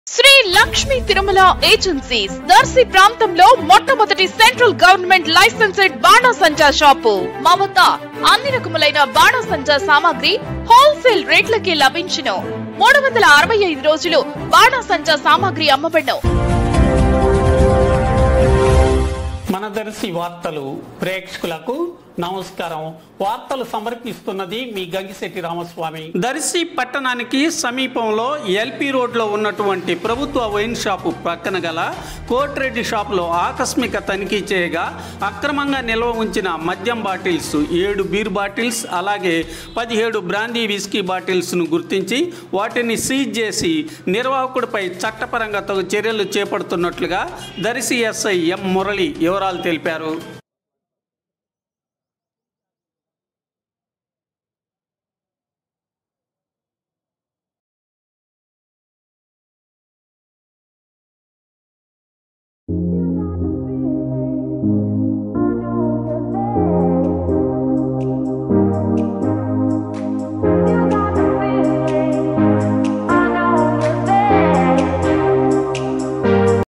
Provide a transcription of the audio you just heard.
Shri Lakshmi Tirumala agencies Darsi ప్రాంతంలో మొట్టమొదటి central government licensed బాణాసంచా షాపు మా వద్ద అన్ని రకములైన బాణాసంచా సామాగ్రి హోల్సేల్ రేట్లకి లభించును మూడు వందల అరవై ఐదు రోజులు బాణాసంచా సామాగ్రి అమ్మబడను మన దర్శి వార్తలు ప్రేక్షకులకు నమస్కారం వార్తలు సమర్పిస్తున్నది మీ గంగిశెట్టి రామస్వామి దర్శి పట్టణానికి సమీపంలో ఎల్పి రోడ్లో ఉన్నటువంటి ప్రభుత్వ వైన్ షాపు పక్కన గల కోట్రెడ్డి షాపులో ఆకస్మిక తనిఖీ చేయగా అక్రమంగా నిల్వ ఉంచిన మద్యం బాటిల్స్ ఏడు బీర్ బాటిల్స్ అలాగే పదిహేడు బ్రాందీ విస్కీ బాటిల్స్ను గుర్తించి వాటిని సీజ్ చేసి నిర్వాహకుడిపై చట్టపరంగా తగు చర్యలు చేపడుతున్నట్లుగా దర్శి ఎస్ఐ ఎం మురళి వివరాలు తెలిపారు